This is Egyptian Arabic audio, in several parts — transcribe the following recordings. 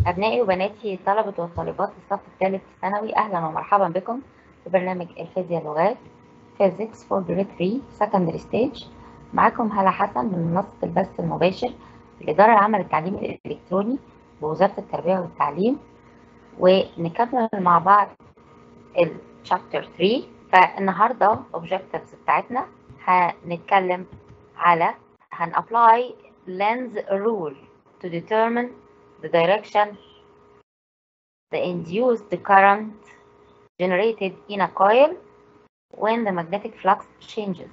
أبنائي وبناتي طلبة وطالبات الصف الثالث ثانوي أهلا ومرحبا بكم في برنامج الفيزياء لغات Physics for Grade 3 Secondary Stage معاكم هالة حسن من منصة البث المباشر في الإدارة العامة للتعليم الإلكتروني بوزارة التربية والتعليم ونكمل مع بعض الشابتر 3 فالنهاردة objectives بتاعتنا هنتكلم على هنأبلاي lens rule to determine the direction the induced current generated in a coil when the magnetic flux changes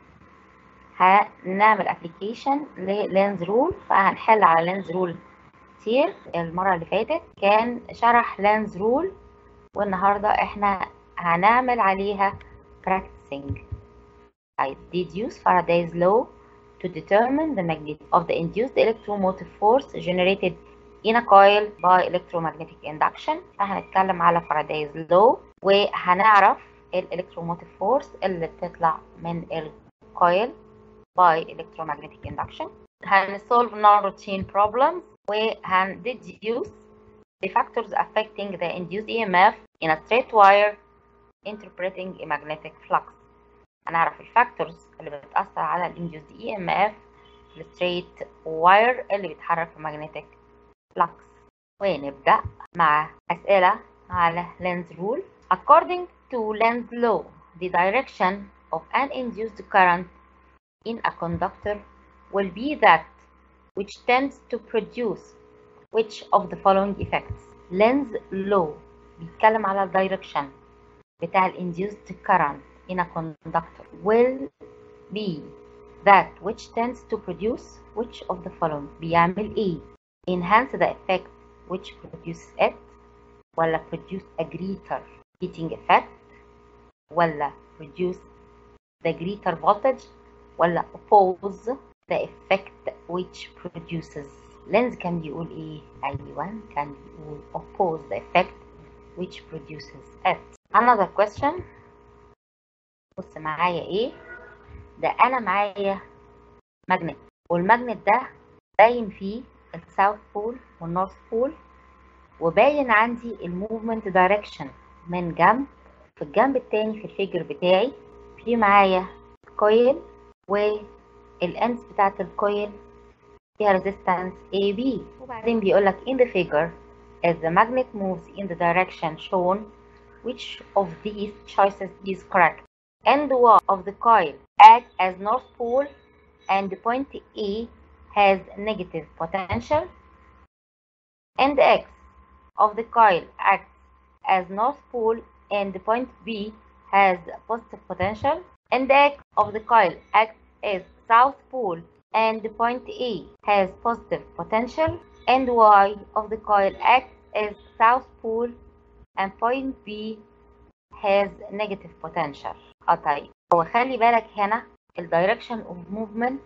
هنعمل application للينز رول فهنحل على لينز رول كتير المرة اللي فاتت كان شرح لينز رول والنهاردة احنا هنعمل عليها practicing I deduce Faraday's law to determine the magnitude of the induced electromotive force generated in a coil by electromagnetic induction فهنتكلم على Faraday's law وهنعرف الالكتروموتيف فورس اللي بتطلع من الكويل by electromagnetic induction هنsolve non-routine problems وهنdeduce the factors affecting the induced EMF in a straight wire interpreting a magnetic flux هنعرف الفاكتورز اللي بتأثر على ال induced EMF في الستريت واير اللي بيتحرك في magnetic flux ونبدأ مع أسئلة على lens rule according to Lenz's law the direction of an induced current in a conductor will be that which tends to produce which of the following effects Lenz's law بيتكلم على direction بتاع ال induced current in a conductor will be that which tends to produce which of the following بيعمل ايه enhance the effect which produces it ولا produce a greater heating effect ولا produce the greater voltage ولا oppose the effect which produces لينز كان بيقول ايه ايوه كان بيقول oppose the effect which produces it another question بص معايا ايه ده انا معايا ماجنت والماجنت ده باين فيه الساوث بول والنورث بول وباين عندي الموفمنت دايركشن من جنب في الجنب التاني في الفيجر بتاعي في معايا كويل والاندز بتاعت الكويل فيها ريزيستانس AB وبعدين بيقول لك in the figure as the magnet moves in the direction shown which of these choices is correct and Y of the coil act as north pole and the point A has negative potential and X of the coil acts as north pole and the point B has positive potential and X of the coil acts as south pole and the point A has positive potential and Y of the coil acts as south pole and point B has negative potential اه طيب هو خلي بالك هنا الدايركشن اوف موفمنت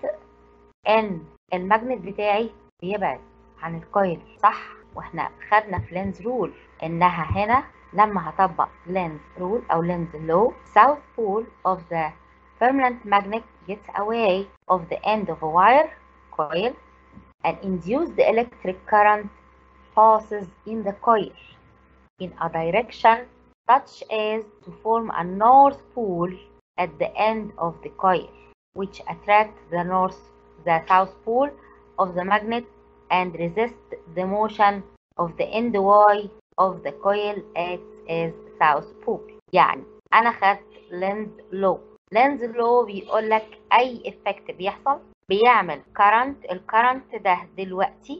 ان الماجنت بتاعي بيبعد عن الكويل صح واحنا خدنا في لينز رول انها هنا لما هطبق لينز رول او لينز لو south pole of the permanent magnet gets away of the end of a wire coil and induced electric current passes in the coil in a direction such as to form a north pole at the end of the coil, which attracts the north, the south pole of the magnet and resist the motion of the end Y of the coil acts as south pole. يعني أنا خدت لينز لو لينز لو بيقول لك أي إفكت بيحصل بيعمل current الكرنت ده دلوقتي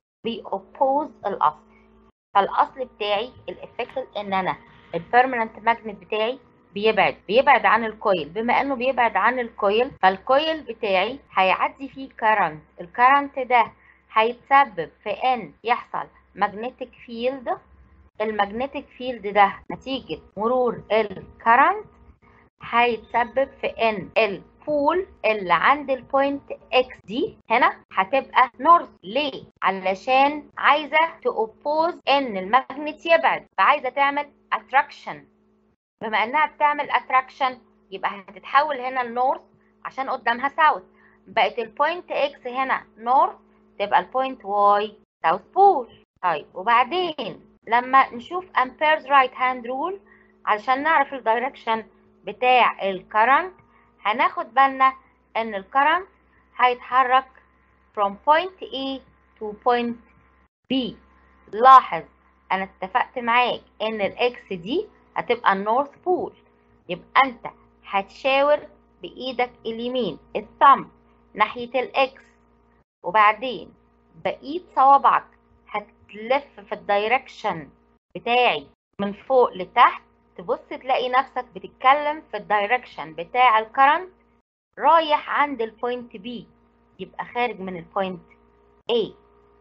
بيأوبوز الأصل فالأصل بتاعي الإفكت إن أنا البيرمننت ماجنت بتاعي بيبعد بيبعد عن الكويل بما انه بيبعد عن الكويل فالكويل بتاعي هيعدي فيه كرنت الكرنت ده هيتسبب في ان يحصل ماجنتيك فيلد الماجنتيك فيلد ده نتيجة مرور الكرنت هيتسبب في ان البول اللي عند البوينت اكس دي هنا هتبقى نورث ليه علشان عايزه تأوبوز ان الماجنت يبعد فعايزه تعمل اتراكشن بما انها بتعمل اتراكشن يبقى هتتحول هنا لنورث عشان قدامها ساوث بقت البوينت اكس هنا نورث تبقى البوينت واي ساوث بول طيب وبعدين لما نشوف امبيرز رايت هاند رول علشان نعرف الدايركشن بتاع الكرنت هناخد بالنا ان الكرنت هيتحرك from point A to point B لاحظ انا اتفقت معاك ان الاكس دي هتبقى النورث بول يبقى انت هتشاور بايدك اليمين الثumb ناحية الاكس وبعدين بقية صوابعك هتلف في الدايركشن بتاعي من فوق لتحت تبص تلاقي نفسك بتتكلم في الدايركشن بتاع الكرنت رايح عند البوينت بي يبقى خارج من البوينت A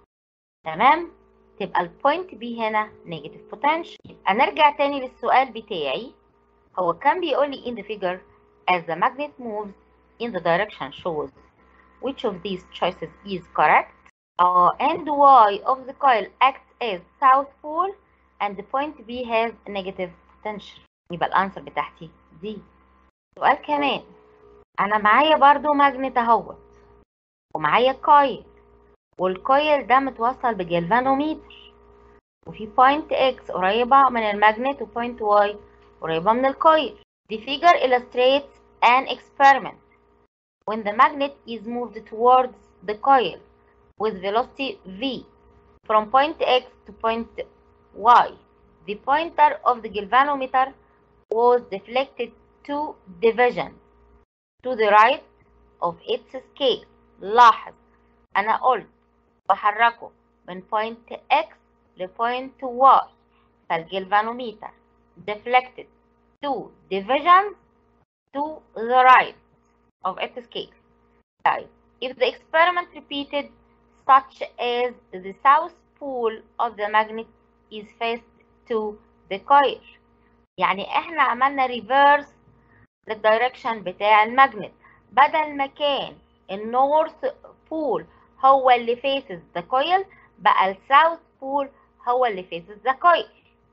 تمام تبقى البوينت بي هنا نيجاتيف بوتنشال يبقى نرجع تاني للسؤال بتاعي هو كان بيقول لي in the figure as the magnet moves in the direction shows which of these choices is correct uh, and y of the coil acts as south pole and the point B has negative potential يبقى الانسر بتاعتي دي سؤال كمان انا معايا برضو ماجنت اهوت ومعايا كويل والكويل ده متوصل بجلفانوميتر وفي بوينت اكس قريبة من الماجنت وبوينت واي قريبة من الكويل The figure illustrates an experiment when the magnet is moved towards the coil with velocity v from point x to point y. The pointer of the galvanometer was deflected two divisions to the right of its scale. لاحظ أنا قلت بحركه من point x لpoint y فالجلفانوميتر deflected two divisions to the right of its scale. Right. If the experiment repeated such as the south pole of the magnet is faced to the coil يعني احنا عملنا ريفيرس للدايركشن بتاع الماجنت بدل ما كان النورث بول هو اللي فيسز ذا كويل بقى الساوث بول هو اللي فيسز ذا كويل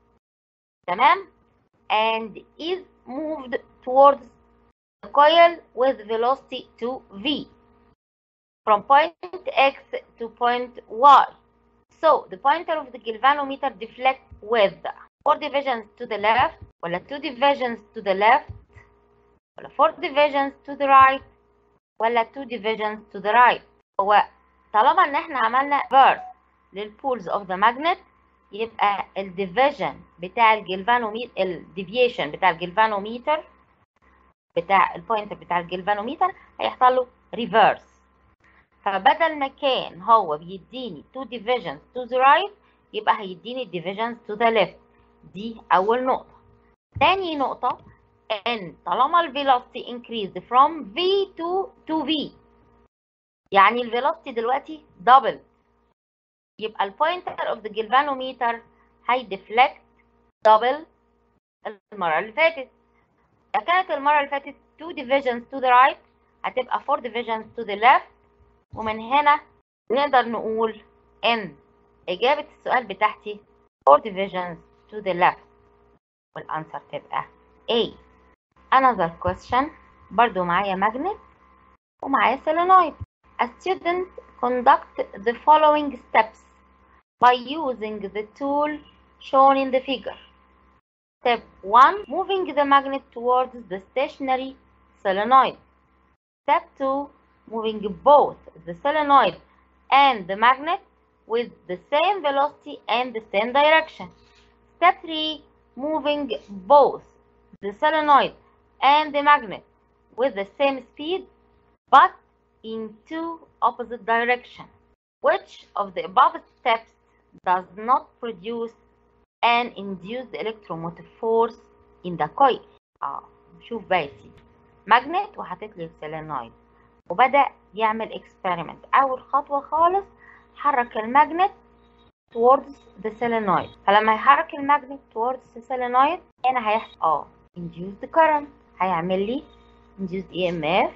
تمام and is moved towards the coil with velocity to v from point x to point y. So the pointer of the galvanometer deflects with four divisions to the left, ولا two divisions to the left, ولا four divisions to the right, ولا two divisions to the right. هو طالما ان احنا عملنا verse للبولز of the magnet يبقى الديفيجن بتاع الجلفانوميتر الديفيشن بتاع الجلفانوميتر بتاع البوينتر بتاع الجلفانوميتر هيحصل له ريفيرس فبدل ما كان هو بيديني two divisions to the right يبقى هيديني divisions to the left دي أول نقطة تاني نقطة إن طالما ال velocity increased from V to to V يعني ال velocity دلوقتي double يبقى البوينتر اوف ذا جلفانوميتر هيدفلكت دبل المرة اللي فاتت كانت المرة اللي فاتت 2 divisions to the right هتبقى 4 divisions to the left ومن هنا نقدر نقول ان إجابة السؤال بتاعتي 4 divisions to the left والأنسر تبقى A another question برضو معايا magnet ومعايا solenoid a student conduct the following steps by using the tool shown in the figure. Step 1. Moving the magnet towards the stationary solenoid. Step 2. Moving both the solenoid and the magnet with the same velocity and the same direction. Step 3. Moving both the solenoid and the magnet with the same speed but in two opposite directions. Which of the above steps does not produce an induced electromotive force in the coil؟ اه شوف بقى يا سيدي ماجنت وحاطط لي السيلينويد وبدأ يعمل اكسبيرمنت أول خطوة خالص حرك الماجنت towards the solenoid فلما يحرك الماجنت towards the solenoid هنا هيحصل اه induced current هيعمل لي induced EMF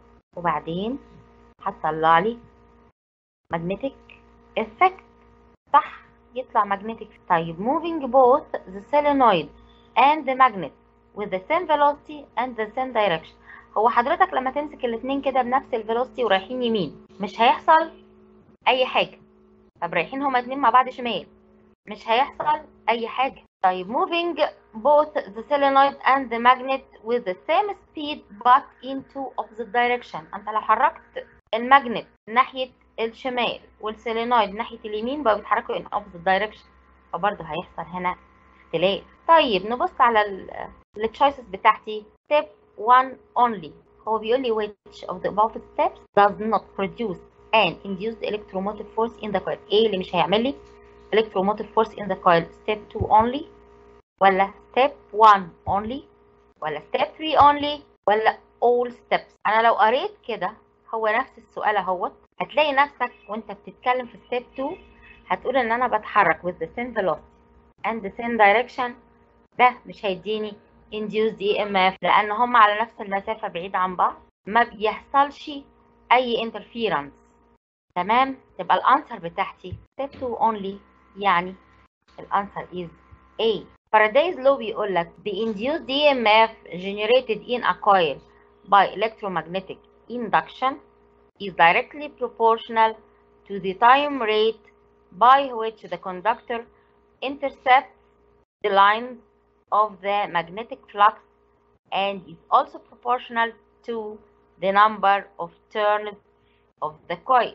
وبعدين هتطلع لي magnetic effect صح يطلع magnetic طيب moving both the solenoid and the magnet with the same velocity and the same direction هو حضرتك لما تمسك الاتنين كده بنفس الفيلوسيتي ورايحين يمين مش هيحصل اي حاجه طب رايحين هما اتنين مع بعض شمال مش هيحصل اي حاجه طيب moving both the solenoid and the magnet with the same speed but into opposite direction انت لو حركت الماجنت ناحيه الشمال والسولينويد ناحيه اليمين بقوا بيتحركوا in opposite direction فبرضه هيحصل هنا اختلاف طيب نبص على التشويسز بتاعتي step 1 only هو بيقول لي which of the above steps does not produce an induced electromotive force in the coil ايه اللي مش هيعمل لي electromotive force in the coil step 2 only ولا step 1 only ولا step 3 only ولا all steps انا لو قريت كده هو نفس السؤال اهوت هتلاقي نفسك وانت بتتكلم في step 2 هتقول ان انا بتحرك with the same velocity and the same direction ده مش هيديني induced EMF لان هم على نفس المسافة بعيد عن بعض ما بيحصلش اي interference تمام تبقى الانسر بتاعتي step 2 only يعني الانسر is A Faraday's law بيقول لك the induced EMF generated in a coil by electromagnetic induction is directly proportional to the time rate by which the conductor intercepts the lines of the magnetic flux and is also proportional to the number of turns of the coil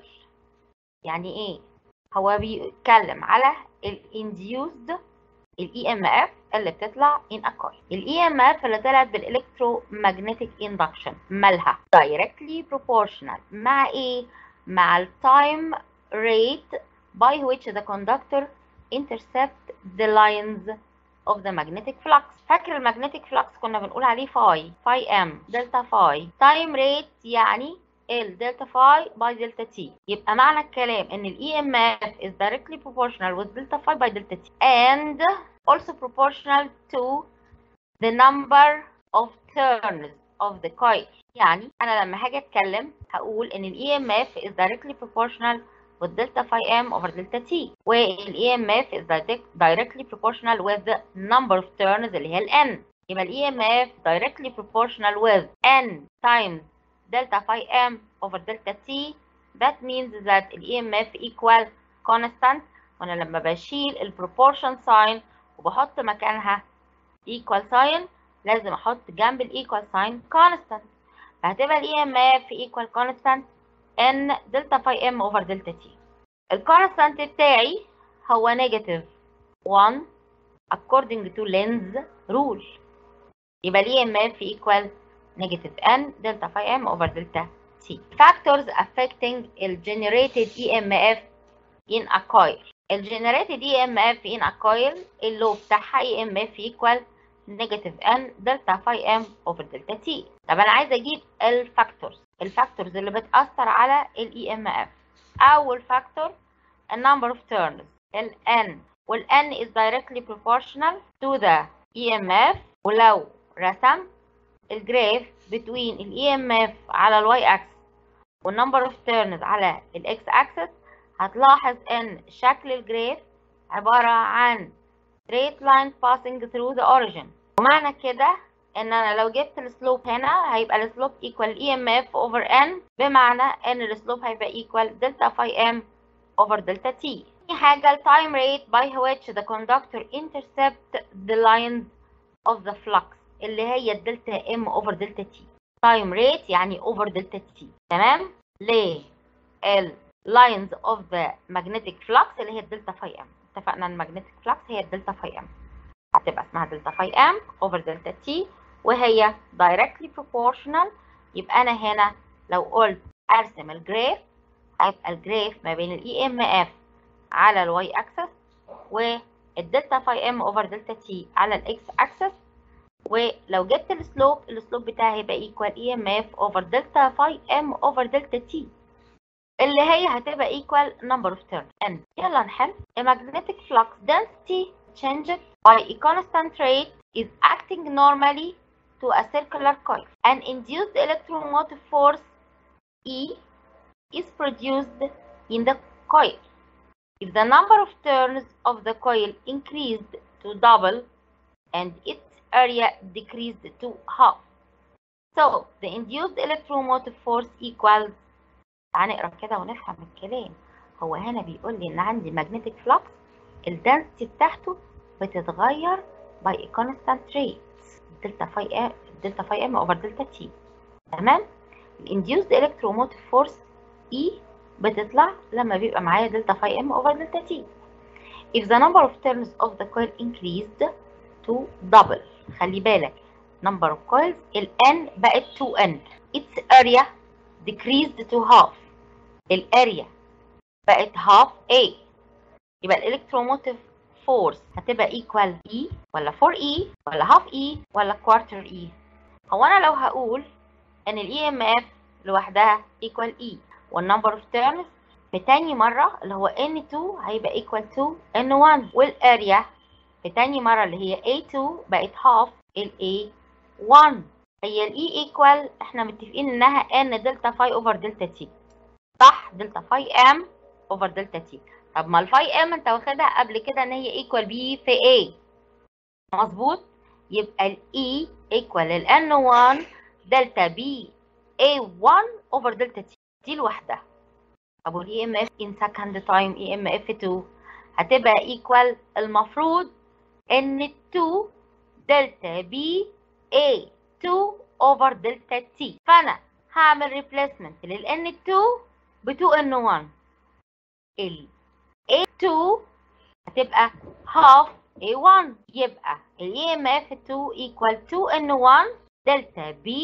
يعني ايه هو بيتكلم على ال induced ال EMF اللي بتطلع in a coil ال EMF اللي طلعت بالالكترومagnetic induction مالها directly proportional مع ايه مع ال time rate by which the conductor intercept the lines of the magnetic flux فاكر المagnetic flux كنا بنقول عليه فاي فاي ام دلتا فاي time rate يعني ال delta phi by delta t يبقى معنى الكلام ان ال EMF is directly proportional with delta phi by delta t and also proportional to the number of turns of the coil يعني انا لما هاجي اتكلم هقول ان ال EMF is directly proportional with delta phi m over delta t وال EMF is directly proportional with the number of turns اللي هي ال n يبقى ال EMF directly proportional with n times delta phi m over delta t that means that the EMF equal constant وانا لما بشيل ال proportion sign وبحط مكانها equal sign لازم احط جنب ال equal sign constant فهتبقى ال EMF equal constant n delta phi m over delta t الكونستانت بتاعي هو negative 1 according to Lenz's rule يبقى ال EMF equal negative n delta phi m over delta t. Factors affecting the generated EMF in a coil. ال generated EMF in a coil اللو بتاعها EMF equal negative n delta phi m over delta t. طب أنا عايزة أجيب الفاكتورز الفاكتورز اللي بتأثر على ال EMF. أول فاكتور ال number of turns ال n وال n is directly proportional to the EMF ولو رسمت الجراف between ال EMF على ال Y axis وال number of turns على ال X axis هتلاحظ ان شكل الجراف عبارة عن straight line passing through the origin ومعنى كده ان انا لو جبت السلوب هنا هيبقى السلوب equal EMF over N بمعنى ان السلوب هيبقى equal delta phi M over delta T تاني حاجة ال time rate by which the conductor intercept the lines of the flux اللي هي الدلتا ام اوفر دلتا تي تايم ريت يعني اوفر دلتا تي تمام ليه ال lines of the magnetic flux اللي هي الدلتا فاي ام اتفقنا ان magnetic flux هي الدلتا فاي ام هتبقى اسمها دلتا فاي ام اوفر دلتا تي وهي directly proportional يبقى انا هنا لو قلت ارسم الجراف هيبقى الجراف ما بين الاي ام اف على الواي اكسس والدلتا فاي ام اوفر دلتا تي على الاكس اكسس ولو جبت السلوب السلوب بتاعي هيبقى ايكوال اي ام اف اوفر دلتا فاي ام اوفر دلتا تي اللي هي هتبقى ايكوال نمبر اوف تيرن ان يلا نحل a magnetic flux density changed by a constant rate is acting normally to a circular coil an induced electromotive force E is produced in the coil if the number of turns of the coil increased to double and its area decreased to half. So the induced electromotive force equals تعال نقرا كده ونفهم الكلام هو هنا بيقول لي ان عندي magnetic flux الدنسيتي بتاعته بتتغير by a constant rate دلتا فاي ام دلتا فاي ام اوفر دلتا تي تمام الانديوسد الكتروموتيف فورس اي بتطلع لما بيبقى معايا دلتا فاي ام اوفر دلتا تي if the number of turns of the coil increased to double خلي بالك number of coils ال n بقت 2n its area decreased to half الاريا بقت half a يبقى الالكتروموتيف فورس هتبقى equal E ولا 4E ولا half E ولا quarter E هو أنا لو هقول إن ال EMF لوحدها equal E والنمبر of turns في تاني مرة اللي هو N2 هيبقى equal to N1 والاريا في تاني مرة اللي هي A2 بقت half ال A1 هي ال E equal احنا متفقين انها N دلتا فاي over دلتا T صح دلتا فاي M over دلتا T طب ما الفاي ام انت واخدها قبل كده ان هي ايكوال بي في A مظبوط يبقى الاي ايكوال الان 1 دلتا بي A1 اوفر دلتا تي دي لوحدها طب والاي ام اف ان سكند تايم اي ام اف 2 هتبقى ايكوال المفروض ان 2 دلتا بي A2 اوفر دلتا تي فانا هعمل ريبليسمنت للان 2 ب 2 ان 1 ال A2 هتبقى half A1 يبقى ال EMF 2 equal 2N1 دلتا B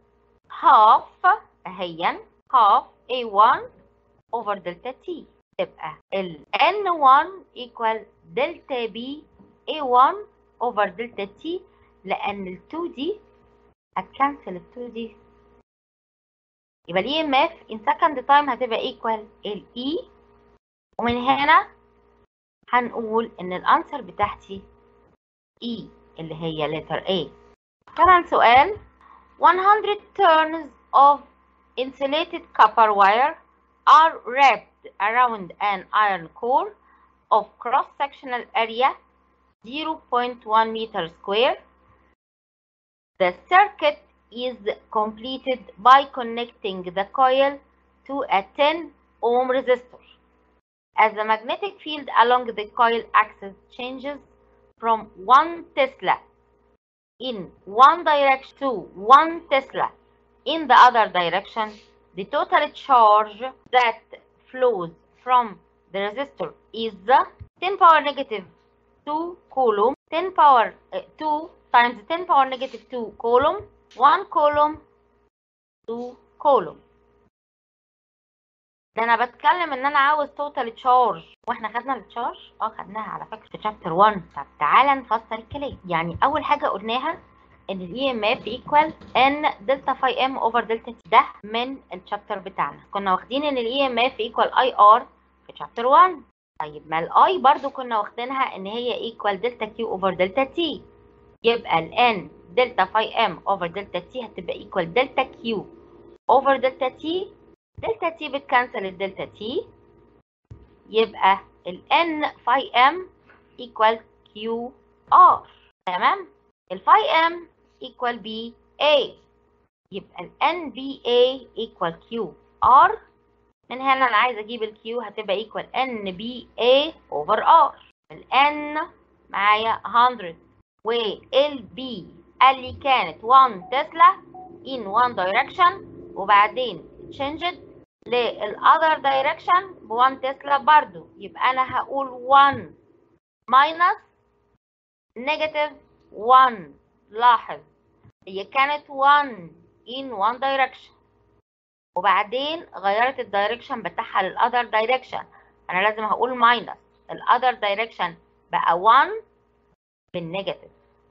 half اهيا half A1 over دلتا T تبقى ال N1 equal دلتا B A1 over دلتا T لأن ال 2 دي هتكنسل ال 2 دي يبقى ال EMF in second time هتبقى equal ال E ومن هنا هنقول ان الانسر بتاعتي E اللي هي letter A كمان سؤال 100 turns of insulated copper wire are wrapped around an iron core of cross-sectional area 0.1 meter square. The circuit is completed by connecting the coil to a 10 ohm resistor. as the magnetic field along the coil axis changes from 1 Tesla in one direction to 1 Tesla in the other direction, the total charge that flows from the resistor is 10 power negative 2 coulomb, 10 power uh, 2 times 10 power negative 2 coulomb, 1 coulomb, 2 coulomb. ده انا بتكلم ان انا عاوز توتال تشارج واحنا خدنا التشارج اه خدناها على فكره في شابتر 1 طب تعالى نفسر الكلام يعني اول حاجه قلناها ان الاي ام اف ايكوال ان دلتا فاي ام اوفر دلتا تي ده من الشابتر بتاعنا كنا واخدين ان الاي ام اف ايكوال اي ار في شابتر 1 طيب ما الاي برضو كنا واخدينها ان هي ايكوال دلتا كيو اوفر دلتا تي يبقى الان دلتا فاي ام اوفر دلتا تي هتبقى ايكوال دلتا كيو اوفر دلتا تي دلتا تي بتكنسل الدلتا تي يبقى ال n phi m equal q r تمام ال phi m equal b a يبقى ال n b a equal q r من هنا انا عايزه اجيب ال q هتبقى equal n b a over r ال n معايا 100 وال b قال لي كانت 1 تسلا in one direction وبعدين changed للأذر دايركشن ب 1 تسلا برضو يبقى أنا هقول 1 minus negative 1 لاحظ هي كانت 1 in one direction وبعدين غيرت الدايركشن بتاعها للأذر دايركشن أنا لازم هقول minus الأذر دايركشن بقى 1 بالنيجاتيف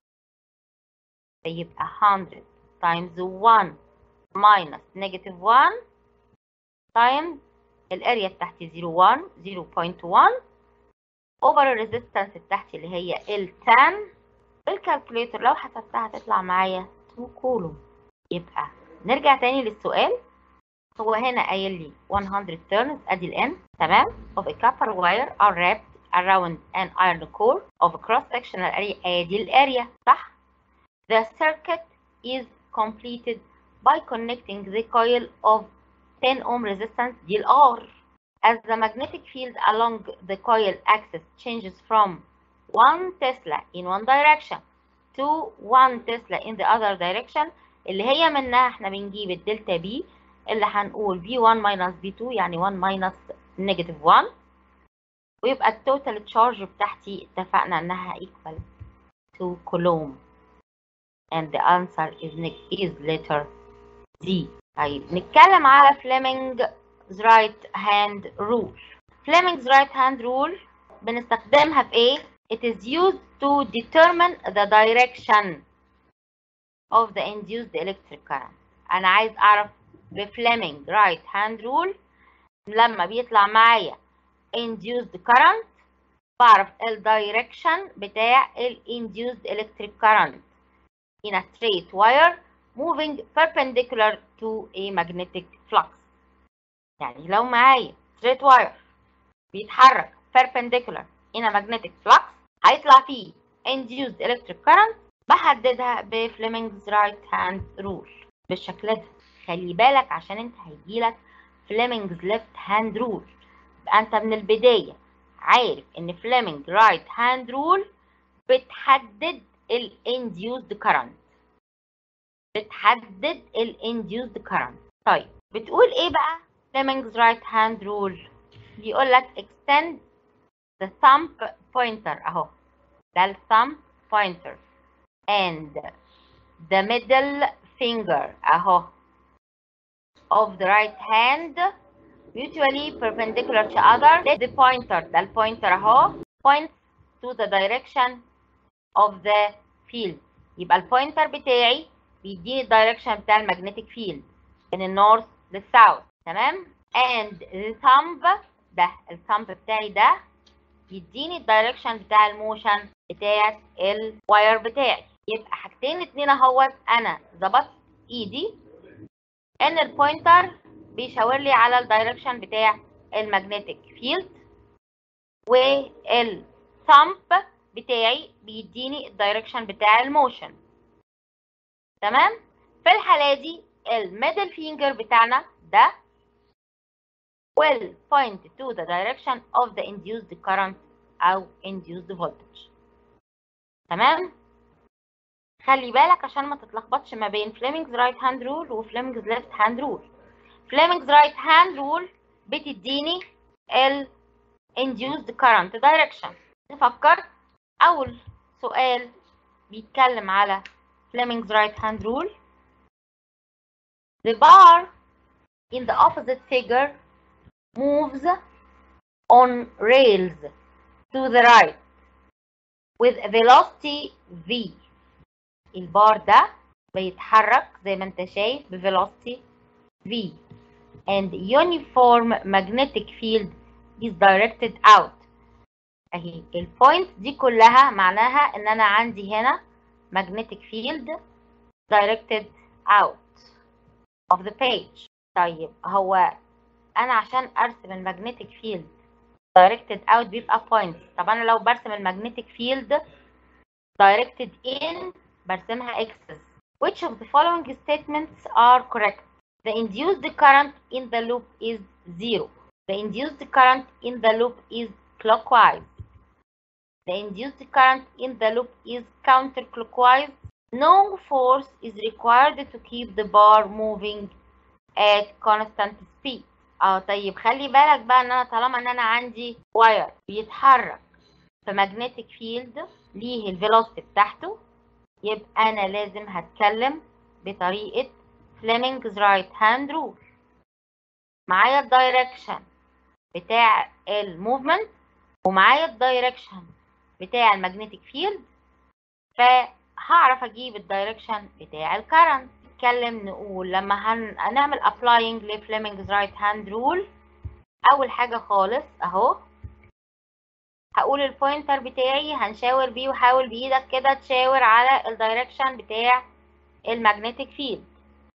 فيبقى 100 times 1 minus negative 1 times الاريا بتاعتي 0.1 0.1 اوفر الريزيستنس بتاعتي اللي هي ال10 بالكالكوليتر لو حسبتها هتطلع معايا 2 كولوم يبقى نرجع تاني للسؤال هو هنا قايل لي 100 turns ادي الان تمام of a copper wire are wrapped around an iron core of a cross sectional area ادي الاريا صح the circuit is completed by connecting the coil of 10 ohm resistance دي الار as the magnetic field along the coil axis changes from 1 Tesla in one direction to 1 Tesla in the other direction اللي هي منها احنا بنجيب الدلتا بي اللي هنقول V1 minus V2 يعني 1 minus negative 1 ويبقى التوتال تشارج بتاعتي اتفقنا انها equal to Coulomb and the answer is is letter D طيب نتكلم على Fleming's right hand rule Fleming's right hand rule بنستخدمها في ايه It is used to determine the direction of the induced electric current انا عايز اعرف بفليمنج right hand rule لما بيطلع معايا induced current بعرف ال direction بتاع ال induced electric current in a straight wire moving perpendicular to a magnetic flux يعني لو معايا straight wire بيتحرك perpendicular in a magnetic flux هيطلع فيه induced electric current بحددها بفليمنجز رايت هاند رول بالشكل ده خلي بالك عشان انت هيجيلك فليمنجز ليفت هاند رول يبقى انت من البدايه عارف ان فليمنج رايت هاند رول بتحدد الانديوزد كرنت بتحدد الانديوزد كرنت طيب بتقول ايه بقى فليمنجز رايت هاند رول بيقول لك extend the thumb pointer اهو ده الثumb pointer and the middle finger اهو of the right hand mutually perpendicular to other let the pointer ده البوينتر اهو points to the direction of the field يبقى البوينتر بتاعي بيديني الدايركشن بتاع المagnetic field من النورث للساوث تمام and the thumb ده الثumb بتاعي ده يديني الدايركشن بتاع الموشن بتاع الواير بتاعي يبقى حاجتين اتنين اهوت انا ظبطت ايدي ان البوينتر بيشاور لي على الدايركشن بتاع المagnetic فيلد والثامب بتاعي بيديني الدايركشن بتاع الموشن تمام في الحالة دي الميدل فينجر بتاعنا ده will point to the direction of the induced current أو induced voltage تمام خلي بالك عشان ما تتلخبطش ما بين فليمنجز رايت هاند رول وفليمنجز ليفت هاند رول فليمنجز رايت هاند رول بتديني ال induced current direction نفكر أول سؤال بيتكلم على Fleming's right hand rule the bar in the opposite figure moves on rails to the right with velocity v البار ده بيتحرك زي ما انت شايف بvelocity v and uniform magnetic field is directed out اهي البوينت دي كلها معناها ان انا عندي هنا magnetic field directed out of the page طيب هو انا عشان ارسم المagnetic field directed out بيبقى point طب انا لو برسم المagnetic field directed in برسمها x's which of the following statements are correct the induced current in the loop is zero the induced current in the loop is clockwise the induced current in the loop is counterclockwise. No force is required to keep the bar moving at constant speed. اه طيب خلي بالك بقى ان انا طالما ان انا عندي واير بيتحرك في magnetic field ليه الفيلوسيتي بتاعته يبقى انا لازم هتكلم بطريقة Fleming's right hand rule معايا الدايركشن بتاع الموفمنت ومعايا الدايركشن بتاع المagnetic فيلد فهعرف اجيب الدايركشن بتاع الكرنت نتكلم نقول لما هن... هنعمل applying لفليمنجز رايت هاند رول اول حاجه خالص اهو هقول البوينتر بتاعي هنشاور بيه وحاول بايدك كده تشاور على الدايركشن بتاع المagnetic فيلد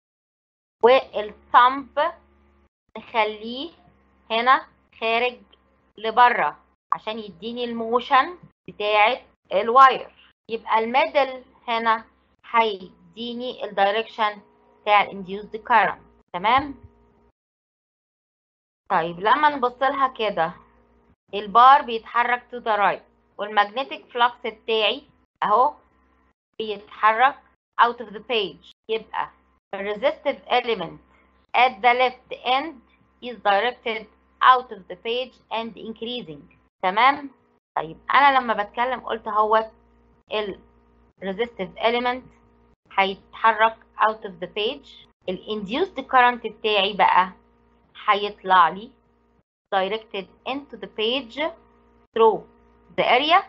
والثامب نخليه هنا خارج لبره عشان يديني الموشن بتاعة الواير يبقى الميدل هنا هيديني الدايركشن بتاع الانديوزد كارنت تمام طيب لما نبص لها كده البار بيتحرك to the right والمagnetic flux بتاعي اهو بيتحرك out of the page يبقى the resistive element at the left end is directed out of the page and increasing تمام طيب انا لما بتكلم قلت هو ال resistive element هيتحرك out of the page ال induced current بتاعي بقى هيطلع لي directed into the page through the area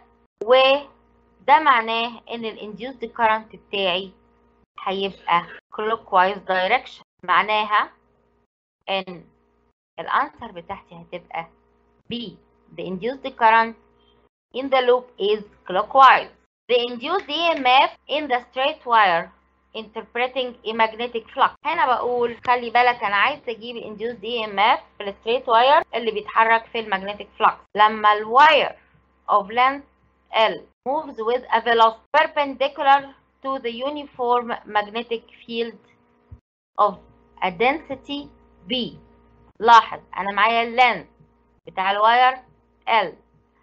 وده معناه ان ال induced current بتاعي هيبقى clockwise direction معناها ان الانسر بتاعتي هتبقى B the induced current in the loop is clockwise the induced EMF in the straight wire interpreting a magnetic flux هنا بقول خلي بالك انا عايز اجيب induced EMF في الستريت واير اللي بيتحرك في المagnetic flux لما الواير of length L moves with a velocity perpendicular to the uniform magnetic field of a density B لاحظ انا معايا اللينث بتاع الواير L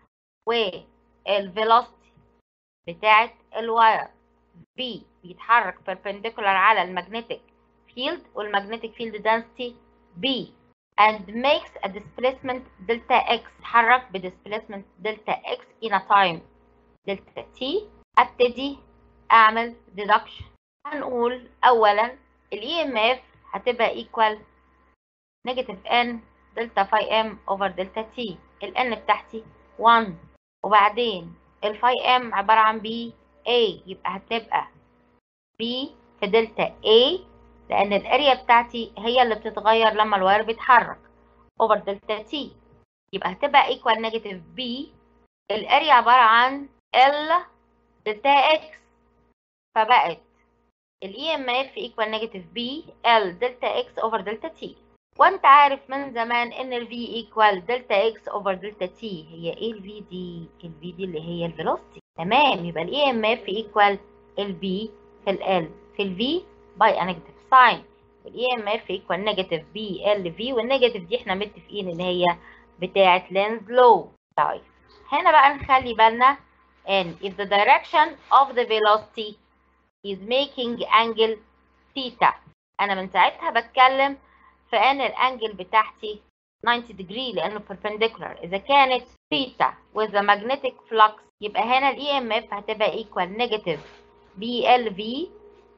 والفيلوسيتي بتاعت الواير B بيتحرك perpendicular على المagnetic field والمagnetic field density B and makes a displacement delta x تتحرك ب displacement delta x in a time delta t ابتدي اعمل deduction هنقول اولا ال EMF هتبقى equal negative n delta phi m over delta t ال n بتاعتي 1 وبعدين ال phi m عبارة عن b a يبقى هتبقى b في دلتا a لأن الاريا بتاعتي هي اللي بتتغير لما الواير بيتحرك over دلتا t يبقى هتبقى equal negative b الاريا عبارة عن l دلتا x فبقت ال EMF equal negative b l دلتا x over دلتا t وانت عارف من زمان ان ال V equal دلتا x over دلتا t هي ايه ال V دي؟ ال V دي اللي هي الفيلوسيتي تمام يبقى ال EMF equal ال B في ال L في ال V by a negative sign ال EMF equal negative B L V والنيجاتيف دي احنا متفقين ان هي بتاعة لينز لو طيب هنا بقى نخلي بالنا ان if the direction of the velocity is making angle theta انا من ساعتها بتكلم في ان الانجل بتاعتي 90 degree لانه perpendicular اذا كانت theta with the magnetic flux يبقى هنا ال EMF هتبقى equal negative BLV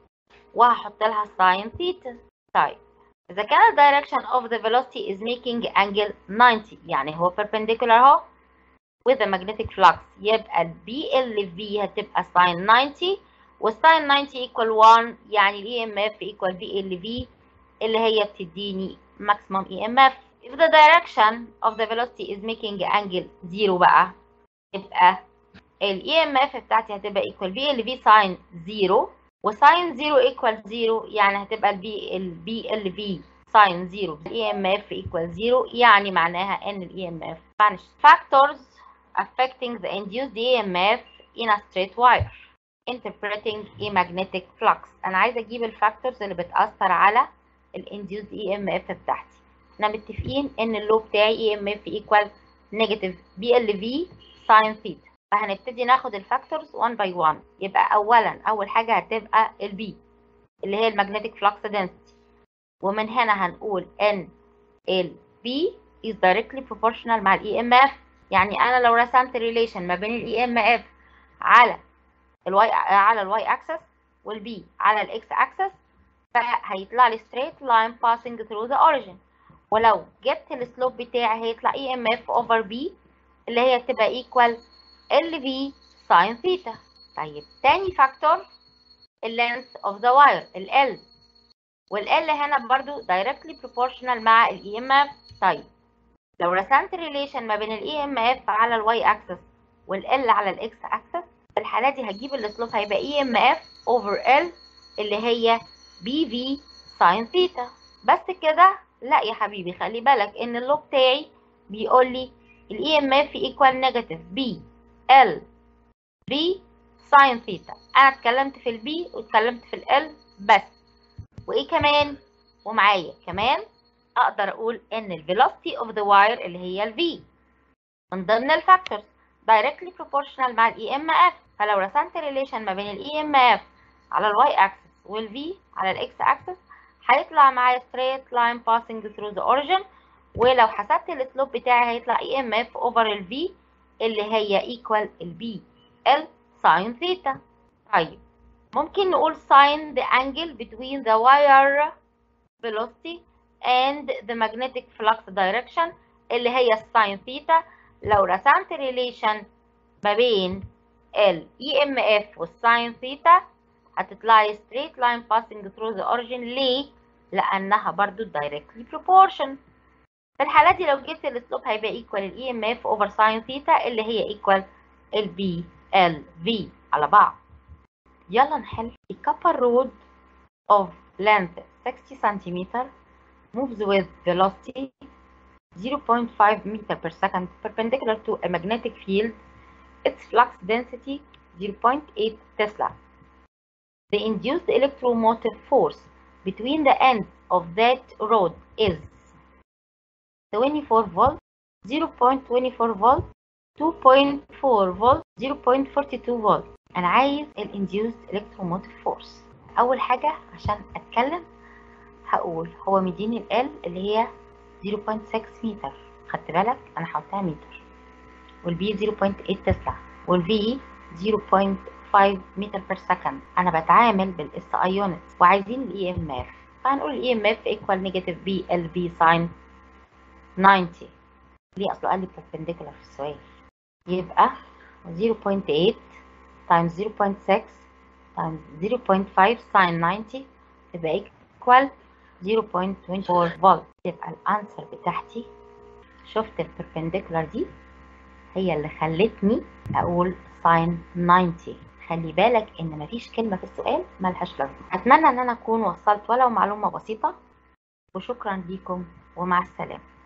وهحط لها sin theta طيب إذا كان ال direction of the velocity is making angle 90 يعني هو perpendicular أهو with the magnetic flux يبقى ال BLV هتبقى sin 90 والساين 90 equal 1 يعني ال EMF equal BLV اللي هي بتديني maximum EMF if the direction of the velocity is making angle 0 بقى يبقى ال EMF بتاعتي هتبقى equal BLV sin 0 وساين 0 equal 0 يعني هتبقى ال B ال BLV sin 0 EMF equal 0 يعني معناها ان ال EMF vanished factors affecting the induced EMF in a straight wire interpreting a magnetic flux انا عايزه اجيب الفاكتورز اللي بتاثر على الانديوز اي ام اف بتاعتي احنا متفقين ان اللو بتاعي اي ام اف ايكوال نيجاتيف بي ال في ساين ثيتا فهنبتدي ناخد الفاكتورز 1 باي 1 يبقى اولا اول حاجه هتبقى البي اللي هي المagnetic flux density ومن هنا هنقول ان ال B is directly proportional مع ال EMF يعني انا لو رسمت relation ما بين ال EMF على الواي على الواي اكسس والبي على الاكس اكسس فهيطلع لي straight line passing through the origin ولو جبت السلوب بتاعي هيطلع EMF over B اللي هي تبقى equal LV sin theta طيب تاني فاكتور ال length of the wire ال L وال L هنا برضو directly proportional مع ال EMF طيب لو رسمت relation ما بين ال EMF على الواي اكسس وال L على الاكس اكسس في الحالة دي هجيب السلوب هيبقى EMF over L اللي هي BV sin theta بس كده لا يا حبيبي خلي بالك ان اللو بتاعي بيقول لي ال EMF equal negative B L V sin theta انا اتكلمت في ال B واتكلمت في ال L بس وايه كمان ومعايا كمان اقدر اقول ان ال velocity of the wire اللي هي ال v من ضمن الفاكتورز directly proportional مع ال EMF فلو رسمت relation ما بين ال EMF على ال y axis وال v على ال x axis هيطلع معايا straight line passing through the origin ولو حسبت السلوب بتاعي هيطلع EMF over ال v اللي هي equal ال b ال sin theta طيب ممكن نقول sin the angle between the wire velocity and the magnetic flux direction اللي هي sin theta لو رسمت relation ما بين ال EMF والساين ثيتا هتطلع لي straight line passing through the origin ليه؟ لأنها برضو directly proportion في الحالة دي لو جبت السلوب هيبقى equal ال EMF over sin theta اللي هي equal ال B L V على بعض يلا نحل A copper rod of length 60 centimeter moves with velocity 0.5 meter per second perpendicular to a magnetic field its flux density 0.8 Tesla. The induced electromotive force between the ends of that rod is 24 volt, 0.24 volt, 2.4 volt, 0.42 volt. أنا عايز ال induced electromotive force. أول حاجة عشان أتكلم هقول هو مديني ال L اللي هي 0.6 متر خدت بالك أنا حطها متر والبي 0.8 تسلا والفي 0.5 متر بير سكند انا بتعامل بالاس اي يونتس وعايزين الاي ام اف فهنقول الاي ام اف ايكوال نيجاتيف بي ال بي ساين 90 ليه اصله قال لي perpendicular في السؤال يبقى 0.8 times 0.6 times 0.5 ساين 90 تبقى ايكوال 0.24 فولت يبقى الانسر بتاعتي شفت البربنديكولار دي هي اللي خلتني اقول ساين 90 خلي بالك ان مفيش كلمه في السؤال ملهاش لازمه اتمنى ان انا اكون وصلت ولو معلومه بسيطه وشكرا ليكم ومع السلامه